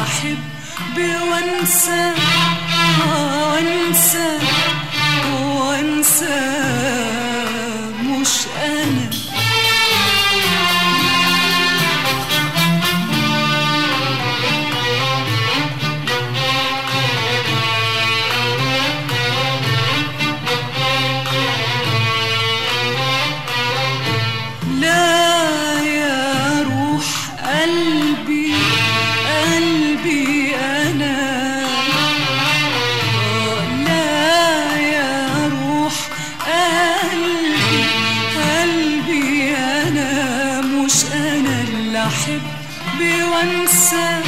احب وانسى آه، وانسى وانسى مش انا لا يا روح قلبي قلبي أنا لا يا روح قلبي قلبي أنا مش أنا اللي أحب وأنسى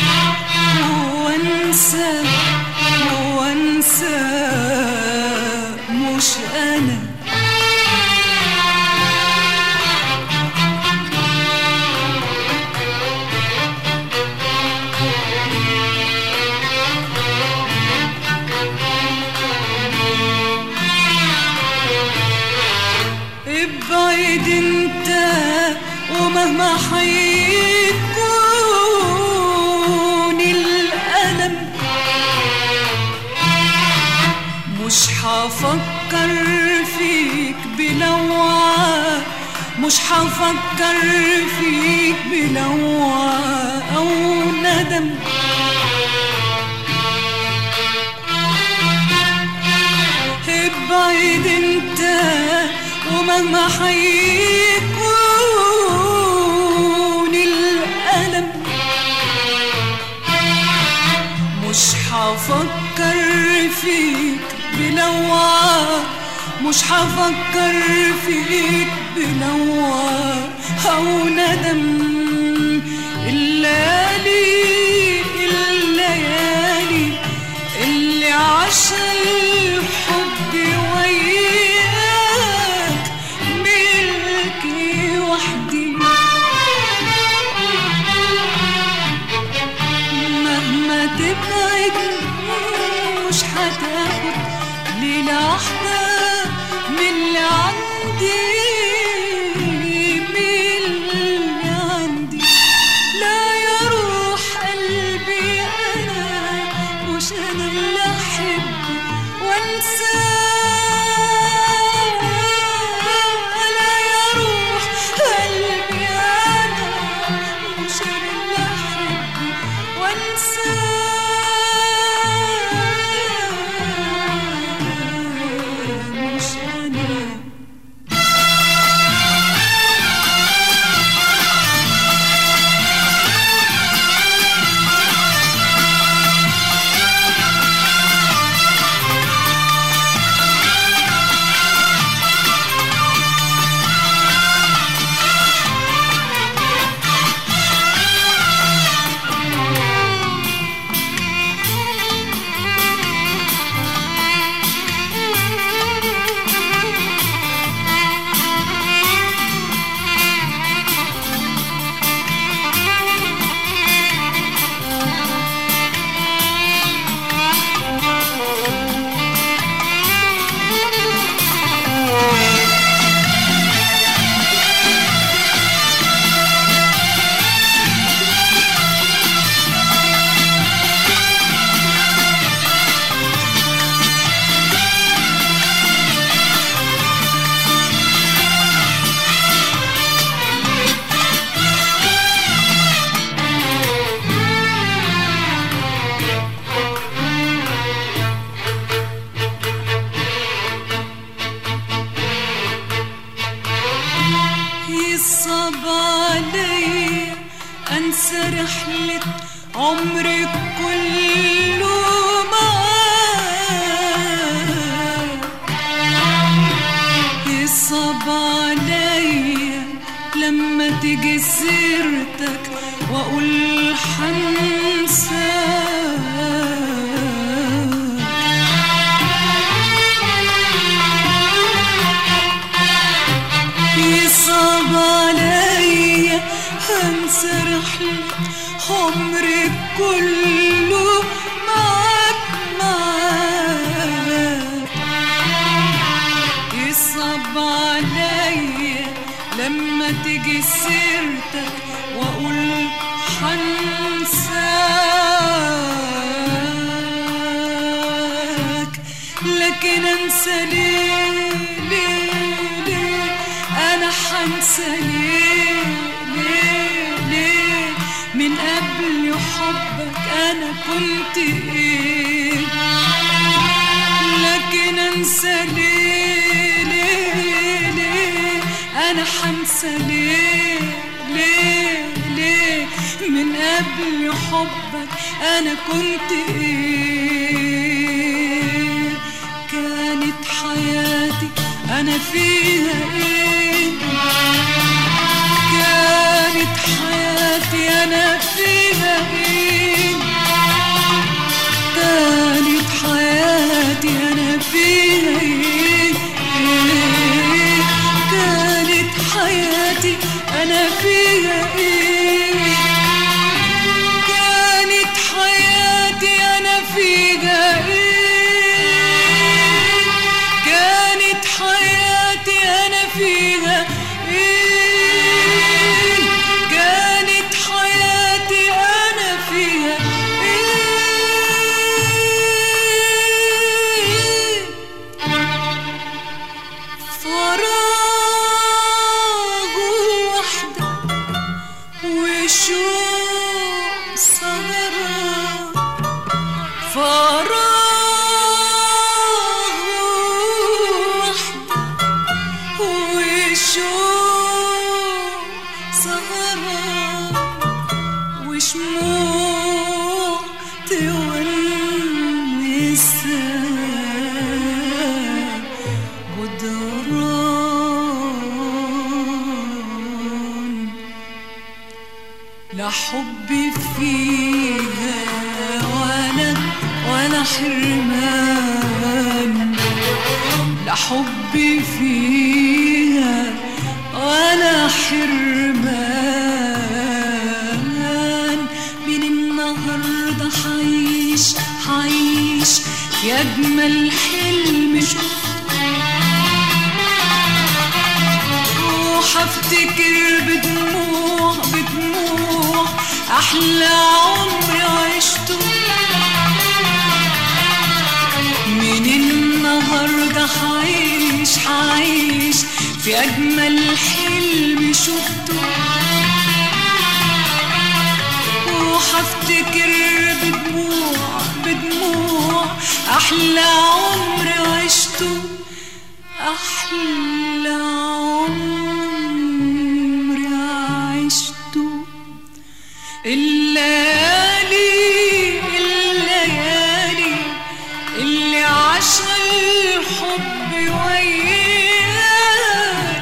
وأنسى وأنسى مش أنا ابعد انت ومهما حيكون الألم مش هفكر فيك بلوعة مش هفكر فيك بلوعة أو ندم ابعد انت ومهما حيكون الألم مش هفكر فيك بلوعة مش هفكر فيك بلوعة أو ندم الليالي الليالي اللي عشا الحب وياك ملكي وحدي مهما تبعد مش هتاخد للحظة من اللي عندي من اللي عندي لا يا روح قلبي أنا مش أنا اللي أحب وأنسى لا يا روح قلبي أنا مش أنا اللي أحب وأنسى مش أنا يصعب علي انسى رحلة عمري كله معاك يصعب علي لما تيجي سيرتك واقول حنساك يصعب عليا انسى رحلة عمري كله معاك معاك يصعب عليا لما تيجي سيرتك واقول حنساك انا كنت ايه لكن انسى ليه ليه ليه انا حنسى ليه ليه ليه من قبل حبك انا كنت ايه كانت حياتي انا فيها ايه كانت حياتي انا فيها ايه كانت حياتي انا فيها ايه إيه؟ كانت حياتي انا فيها ايه كانت حياتي انا فيها ايه كانت حياتي انا فيها ايه كانت حياتي انا فيها ايه فراغ وحدة وشوق سهران فراغ وحدة وشوق سهران وشموع تونسها جدران لا حب فيها ولا ولا حرمان لا حب فيها ولا حرمان من النهارده حعيش حعيش في أجمل حلم شفته وحفتكر بدموع بدموع أحلى عمر عشته من النهاردة حعيش حعيش في أجمل حلم شفته وحفتكر بدموع بدموع أحلى عمر عشته أحلى عمر عشته الليالي الليالي اللي عاشها الحب وياك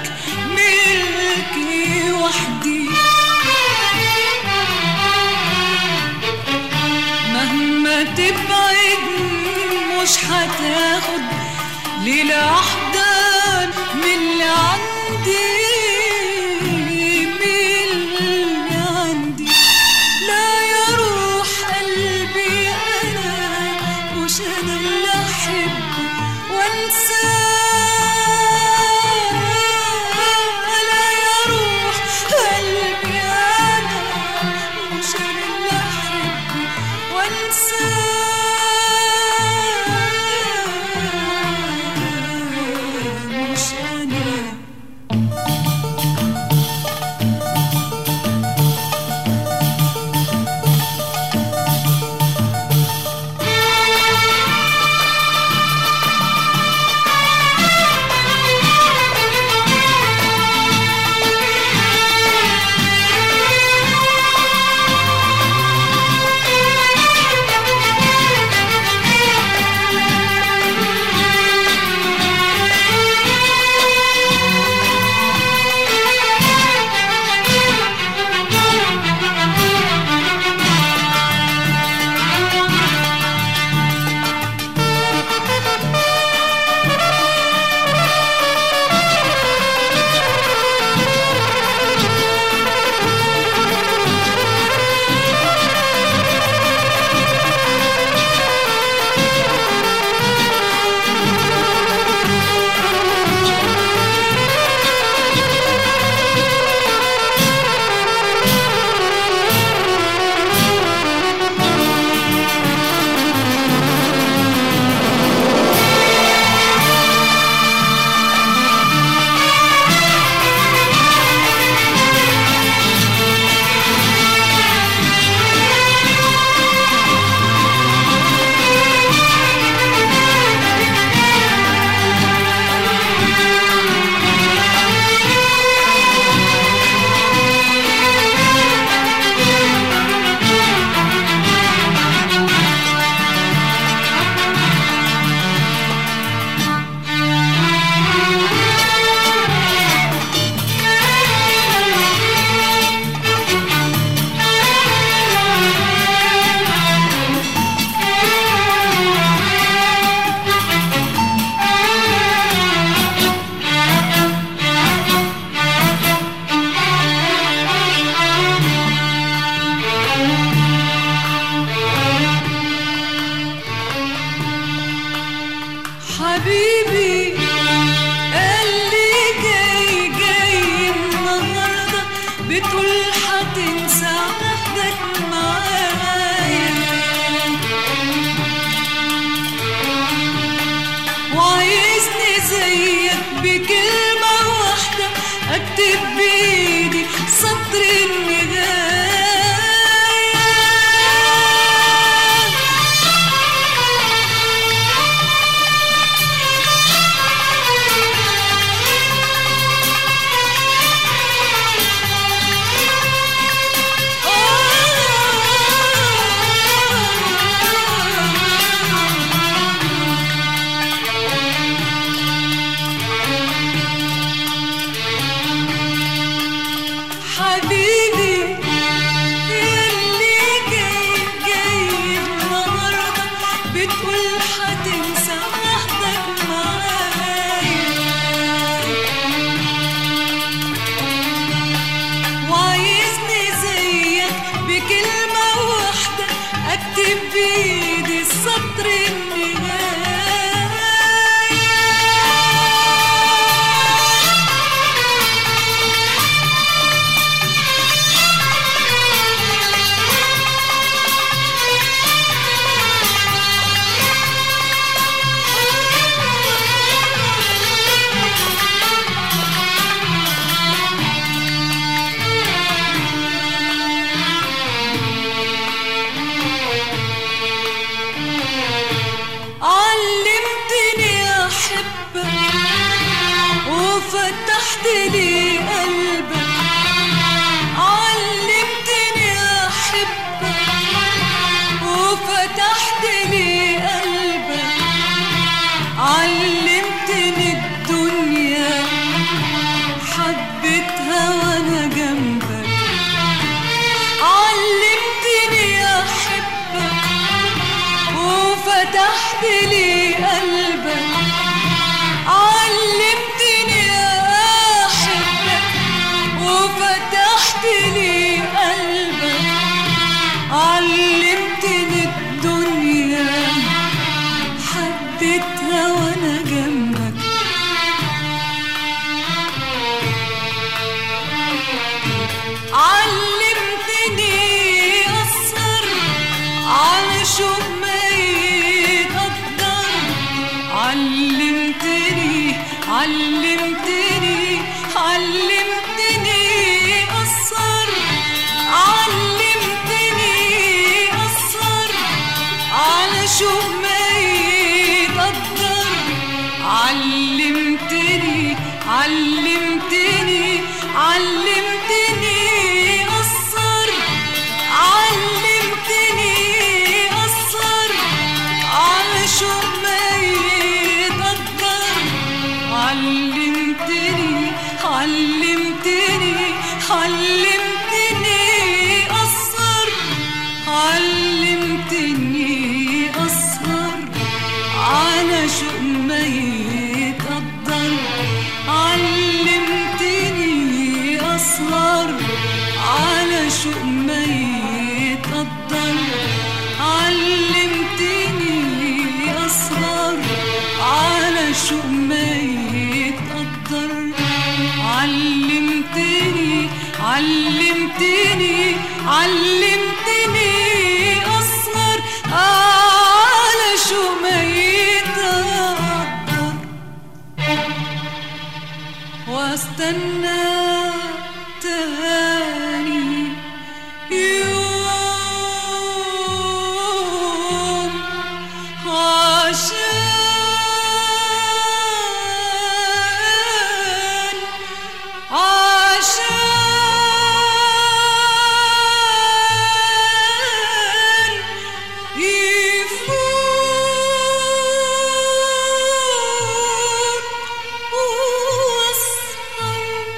ملكي وحدي مهما تبعد مش هتاخد ليلة واحدة من اللي عندي من اللي عندي لا يروح قلبي أنا مش أنا اللي أحبه وأنساه لا يروح قلبي أنا مش أنا اللي أحبه وأنساه مش أنا اكتب بايدي سطر النهاية حبيبي يلي جاي جاي النهارده بتقول هتنسى عهدك معايا وعايزني زيك بكلمة واحدة أكتب بإيدي السطر النهاية علمتني احبك وفتحت لي قلبك علمتني احبك وفتحت لي قلبك علمتني الدنيا حبيتها وانا جنبك علمتني احبك وفتحت لي قلبك علمتني احبك وفتحت لي قلبك علمتني الدنيا حبيتها وانا جنبك علمتني أصر على شوق ما يتقدر علمتني علمتني علمتني أصر علمتني أصر على شوق ما يتقدر علمتني علمتني علمتني أصر علمتني أصر على شوق ما يتقدر علمتني علمتني علمتني أصر علمتني أصبر على شوق ما يتقدر علمتني أصبر على شوق ما يتقدر علمتني أصبر على شوق ما يتقدر علمتني علمتني علمتني أصبر على شوق ما يتقدر واستنى تاني يوم عشان عشان يفوت وأسهر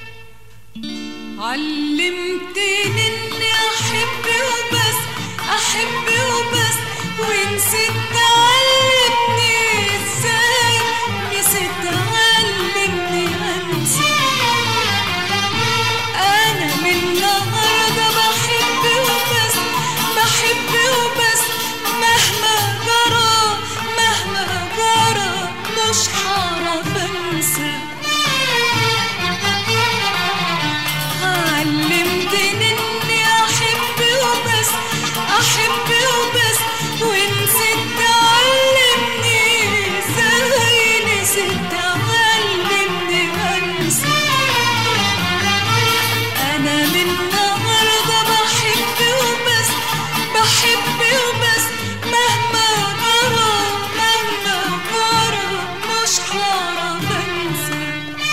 علمتني اني احب وبس احب وبس ونسيت تعلمني ازاي نسيت تعلمني انسى انا من النهارده بحب وبس بحب وبس مهما جرى مهما جرى مش هعرف انسى علمتني اني احب وبس احب وبس ونسيت تعلمني ازاي نسيت تعلمني انسى أحب وبس مهما جرى مهما جرى مش هعرف أنسى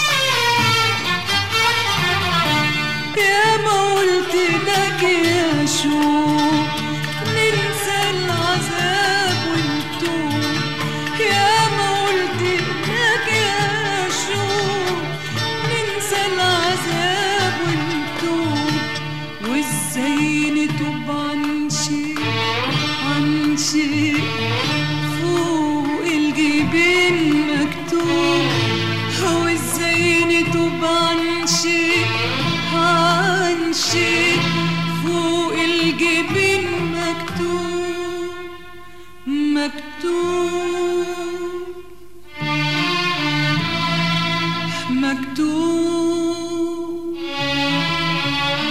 يا ما قلت لك يا شوق ننسى العذاب ونتوب يا ما قلت لك يا شوق ننسى العذاب ونتوب وازاي نتوب عن شيء عن شيء فوق الجبين مكتوب هو ازاي نتوب عن شيء عن شيء فوق الجبين مكتوب مكتوب مكتوب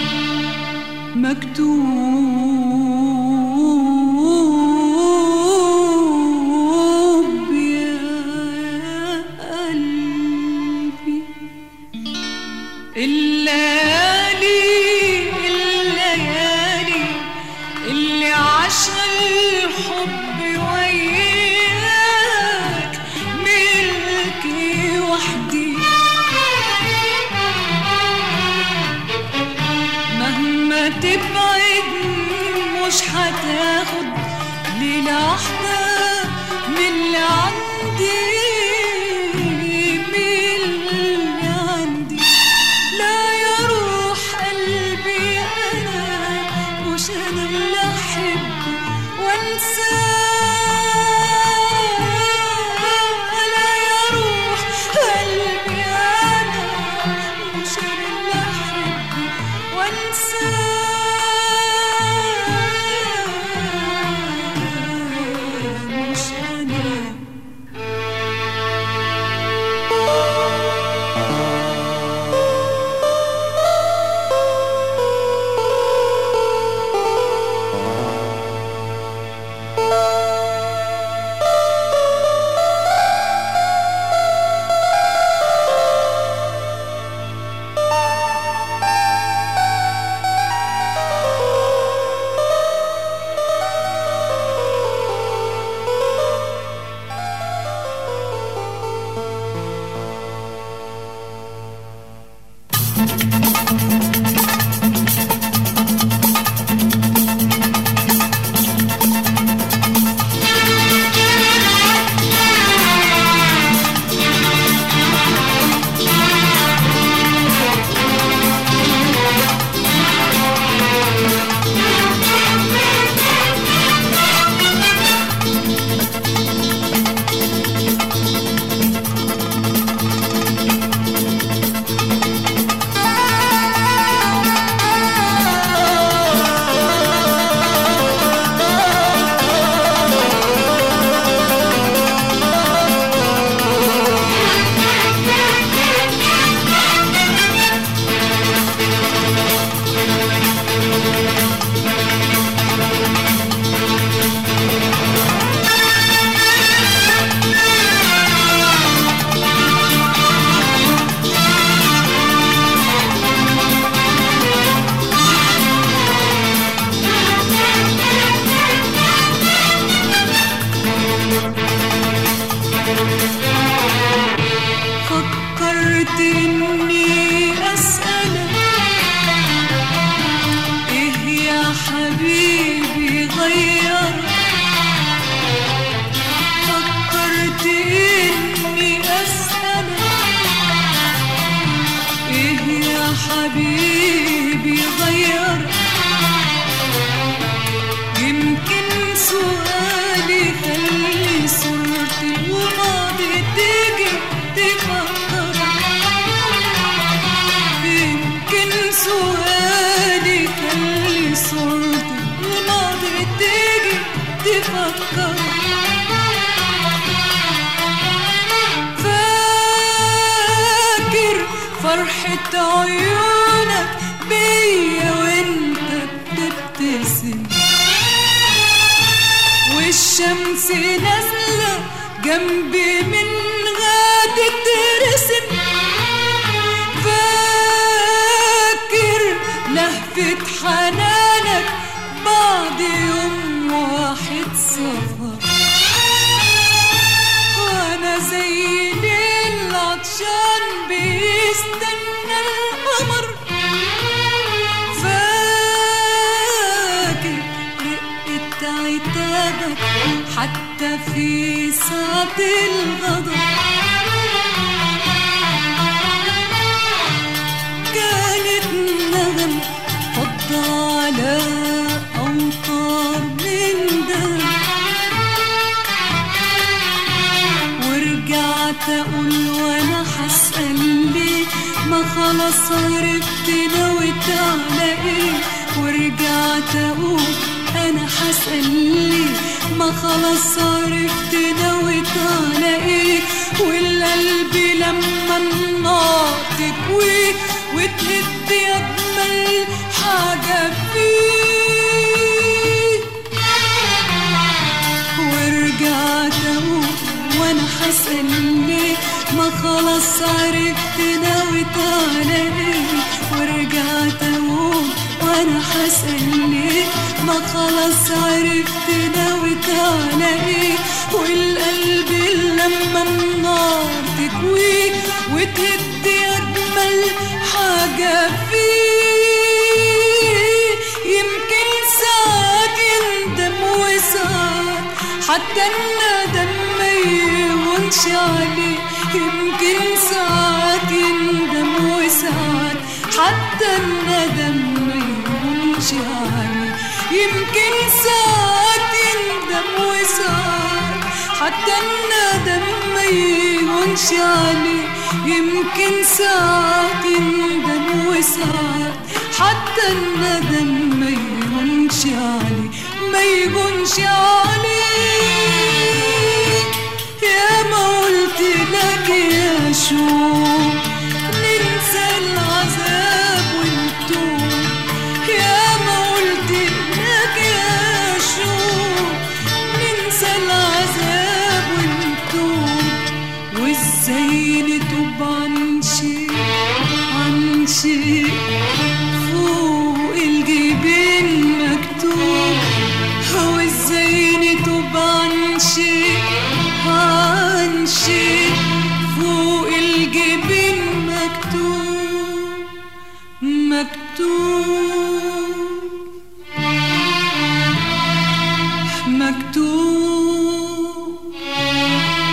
مكتوب يا قلبي الليالي الليالي اللي عاشها الحب وياك ملكي وحدي مهما تبعد مش هتاخد للحظة من اللي عندي من اللي عندي لا يا روح قلبي أنا مش أنا اللي أحب وأنسى لا يا روح قلبي أنا مش أنا اللي أحب وأنسى مش أنا فكرت اني اسألك ايه يا حبيبي غير فكرت اني اسألك ايه يا حبيبي غير يمكن سؤالي خلي صورة الماضي تيجي تفكر يمكن سؤالي خلي صورة الماضي تيجي تفكر فاكر فرحة عيونك بيا وانت بتبتسم والشمس نازلة جنبي من غادة ترسم فاكر لهفة حنانك بعد يوم عتابك حتى في ساعة الغضب كانت نغم فض على أوطار من دم ورجعت أقول وأنا حسأل ليه ما خلاص عرفت نويت على إيه ورجعت أقول أنا حسأل ليه ما خلاص عرفت نويت على إيه والقلب لما النار تكويه وتهد أجمل حاجة فيه ورجعت أقول وأنا حسأل ليه ما خلاص عرفت نويت على إيه ورجعت أقول وأنا حسأل ليه ما خلاص عرفت نويت على إيه والقلب لما النار تكويه وتدي أجمل حاجة فيه يمكن ساعات يندم وساعات حتى الندم ما يهونش عليه يمكن ساعات يندم وساعات حتى الندم ما يهونش عليه يمكن ساعات يندم وساعات حتى الندم ما يهونش عليه يمكن ساعات يندم وساعات حتى الندم ما يهونش عليه ما يهونش عليه يا ما قلت لك يا شو ننسى العذاب ونتوب يا ما قلت لك يا شو ننسى العذاب ونتوب وازاي نتوب عن شيء عن شيء فوق الجبين مكتوب هو ازاي نتوب عن شيء عن شيء فوق الجبين مكتوب مكتوب مكتوب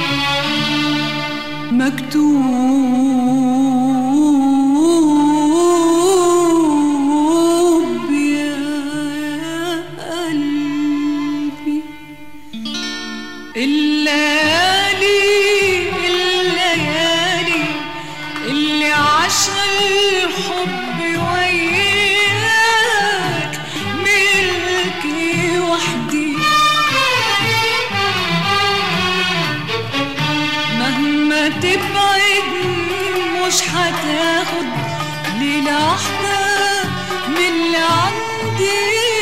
مكتوب يا قلبي الليالي الليالي اللي عاشها الحب وياك ملكي وحدي مهما تبعد مش هتاخد للحظة من اللي عندي